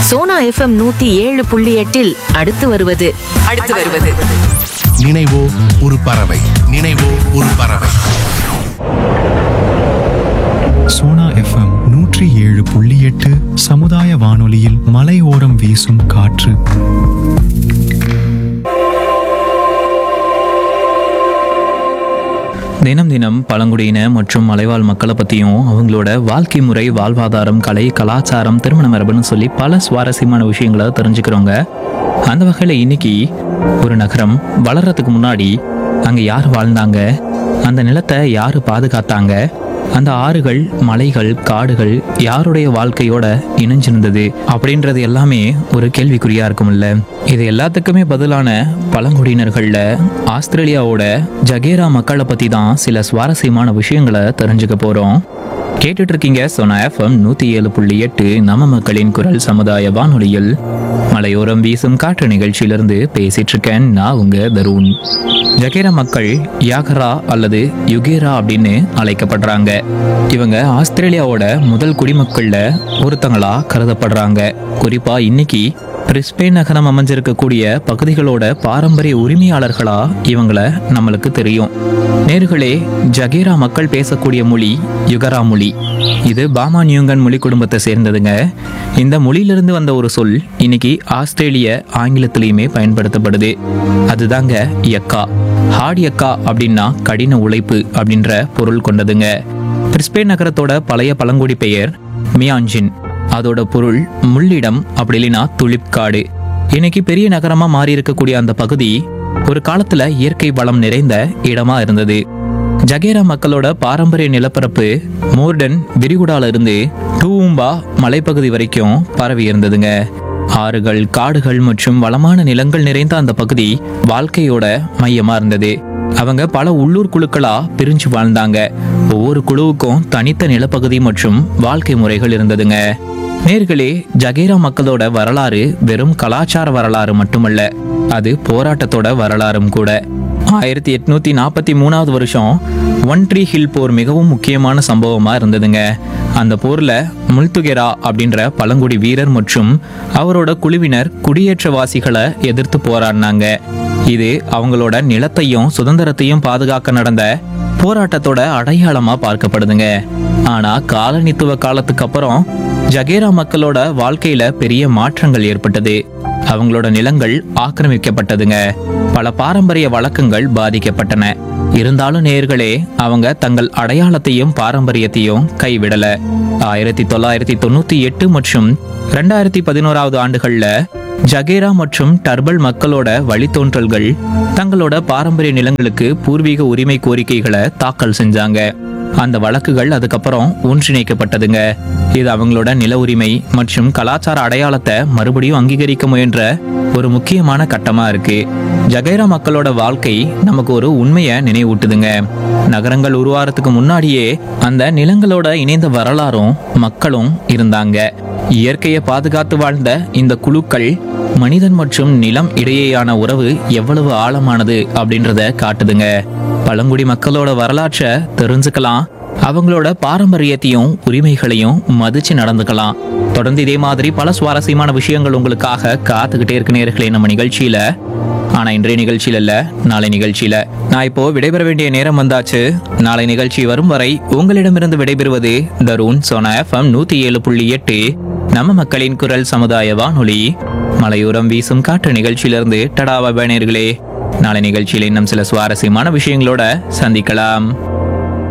Sona FM நூத்தி ஏழு புள்ளி எட்டில் அடுத்து வருவது அடுத்து வருவது நினைவோ ஒரு பறவை நினைவோ ஒரு பறவை சோனா எஃப்எம் நூற்றி ஏழு புள்ளி எட்டு சமுதாய வானொலியில் மலையோரம் வீசும் காற்று தினம் தினம் பழங்குடியின மற்றும் மலைவாழ் மக்களை பற்றியும் அவங்களோட வாழ்க்கை முறை வாழ்வாதாரம் கலை கலாச்சாரம் திருமண மரபுன்னு சொல்லி பல சுவாரஸ்யமான விஷயங்களை தெரிஞ்சுக்கிறோங்க அந்த வகையில் இன்னைக்கு ஒரு நகரம் வளர்றதுக்கு முன்னாடி அங்கே யார் வாழ்ந்தாங்க அந்த நிலத்தை யார் பாதுகாத்தாங்க அந்த ஆறுகள் மலைகள் காடுகள் யாருடைய வாழ்க்கையோட இணைஞ்சிருந்தது அப்படின்றது எல்லாமே ஒரு கேள்விக்குறியா இருக்கும்ல இது எல்லாத்துக்குமே பதிலான பழங்குடியினர்கள்ல ஆஸ்திரேலியாவோட ஜகேரா மக்களை பத்தி தான் சில சுவாரஸ்யமான விஷயங்களை தெரிஞ்சுக்க போறோம் கேட்டுட்டு இருக்கீங்க சோனா எஃப்எம் நூத்தி ஏழு புள்ளி எட்டு நம்ம மக்களின் குரல் சமுதாய வானொலியில் மலையோரம் வீசும் காற்று நிகழ்ச்சியிலிருந்து பேசிட்டு இருக்கேன் நான் உங்க தருண் ஜகேரா மக்கள் யாகரா அல்லது யுகேரா அப்படின்னு அழைக்கப்படுறாங்க இவங்க ஆஸ்திரேலியாவோட முதல் குடிமக்கள்ல ஒருத்தங்களா கருதப்படுறாங்க குறிப்பா இன்னைக்கு பிரிஸ்பேன் நகரம் அமைஞ்சிருக்கக்கூடிய பகுதிகளோட பாரம்பரிய உரிமையாளர்களா இவங்கள நம்மளுக்கு தெரியும் நேர்களே ஜகேரா மக்கள் பேசக்கூடிய மொழி யுகரா மொழி இது பாமா நியூங்கன் மொழி குடும்பத்தை சேர்ந்ததுங்க இந்த மொழியிலிருந்து வந்த ஒரு சொல் இன்னைக்கு ஆஸ்திரேலிய ஆங்கிலத்திலையுமே பயன்படுத்தப்படுது அதுதாங்க யக்கா ஹார்ட் யக்கா அப்படின்னா கடின உழைப்பு அப்படின்ற பொருள் கொண்டதுங்க பிரிஸ்பேன் நகரத்தோட பழைய பழங்குடி பெயர் மியான்ஜின் அதோட பொருள் முள்ளிடம் அப்படி இல்லைன்னா துளிப் காடு இன்னைக்கு பெரிய நகரமா மாறி இருக்கக்கூடிய அந்த பகுதி ஒரு காலத்துல இயற்கை வளம் நிறைந்த இடமா இருந்தது ஜகேரா மக்களோட பாரம்பரிய நிலப்பரப்பு மோர்டன் விரிகுடால இருந்து டூவும்பா மலைப்பகுதி வரைக்கும் பரவி இருந்ததுங்க ஆறுகள் காடுகள் மற்றும் வளமான நிலங்கள் நிறைந்த அந்த பகுதி வாழ்க்கையோட மையமா இருந்தது அவங்க பல உள்ளூர் குழுக்களா பிரிஞ்சு வாழ்ந்தாங்க ஒவ்வொரு குழுவுக்கும் தனித்த நிலப்பகுதி மற்றும் வாழ்க்கை முறைகள் இருந்ததுங்க நேர்களே ஜகேரா மக்களோட வரலாறு வெறும் கலாச்சார வரலாறு மட்டுமல்ல அது போராட்டத்தோட வரலாறும் கூட ஆயிரத்தி எட்நூத்தி நாற்பத்தி மூணாவது வருஷம் ஒன் ட்ரீ ஹில் போர் மிகவும் முக்கியமான சம்பவமா இருந்ததுங்க அந்த போர்ல முல்துகெரா அப்படின்ற பழங்குடி வீரர் மற்றும் அவரோட குழுவினர் குடியேற்றவாசிகளை எதிர்த்து போராடினாங்க இது அவங்களோட நிலத்தையும் சுதந்திரத்தையும் பாதுகாக்க நடந்த போராட்டத்தோட அடையாளமா பார்க்கப்படுதுங்க ஆனா காலனித்துவ காலத்துக்கு அப்புறம் ஜகேரா மக்களோட வாழ்க்கையில பெரிய மாற்றங்கள் ஏற்பட்டது அவங்களோட நிலங்கள் ஆக்கிரமிக்கப்பட்டதுங்க பல பாரம்பரிய வழக்கங்கள் பாதிக்கப்பட்டன இருந்தாலும் நேர்களே அவங்க தங்கள் அடையாளத்தையும் பாரம்பரியத்தையும் கைவிடல ஆயிரத்தி தொள்ளாயிரத்தி தொண்ணூத்தி எட்டு மற்றும் ரெண்டாயிரத்தி பதினோராவது ஆண்டுகள்ல ஜகேரா மற்றும் டர்பல் மக்களோட வழித்தோன்றல்கள் தங்களோட பாரம்பரிய நிலங்களுக்கு பூர்வீக உரிமை கோரிக்கைகளை தாக்கல் செஞ்சாங்க அந்த வழக்குகள் அதுக்கப்புறம் ஒன்றிணைக்கப்பட்டதுங்க இது அவங்களோட நில உரிமை மற்றும் கலாச்சார அடையாளத்தை மறுபடியும் அங்கீகரிக்க முயன்ற ஒரு முக்கியமான கட்டமா இருக்கு ஜகைரா மக்களோட வாழ்க்கை நமக்கு ஒரு உண்மையை நினைவூட்டுதுங்க நகரங்கள் உருவாறதுக்கு முன்னாடியே அந்த நிலங்களோட இணைந்த வரலாறும் மக்களும் இருந்தாங்க இயற்கையை பாதுகாத்து வாழ்ந்த இந்த குழுக்கள் மனிதன் மற்றும் நிலம் இடையேயான உறவு எவ்வளவு ஆழமானது அப்படின்றத காட்டுதுங்க பழங்குடி மக்களோட வரலாற்றை தெரிஞ்சுக்கலாம் அவங்களோட பாரம்பரியத்தையும் உரிமைகளையும் மதிச்சு நடந்துக்கலாம் தொடர்ந்து இதே மாதிரி பல சுவாரஸ்யமான விஷயங்கள் உங்களுக்காக காத்துக்கிட்டே இருக்கு நேர்களே நம்ம நிகழ்ச்சியில ஆனா இன்றைய நிகழ்ச்சியில இல்ல நாளை நிகழ்ச்சியில நான் இப்போ விடைபெற வேண்டிய நேரம் வந்தாச்சு நாளை நிகழ்ச்சி வரும் வரை உங்களிடமிருந்து விடைபெறுவது தருண் சோனா எஃப்எம் நூத்தி ஏழு புள்ளி எட்டு நம்ம மக்களின் குரல் சமுதாய வானொலி மலையோரம் வீசும் காற்று நிகழ்ச்சியிலிருந்து டடாவா பேனர்களே நாளை நிகழ்ச்சியில் இன்னும் சில சுவாரஸ்யமான விஷயங்களோட சந்திக்கலாம்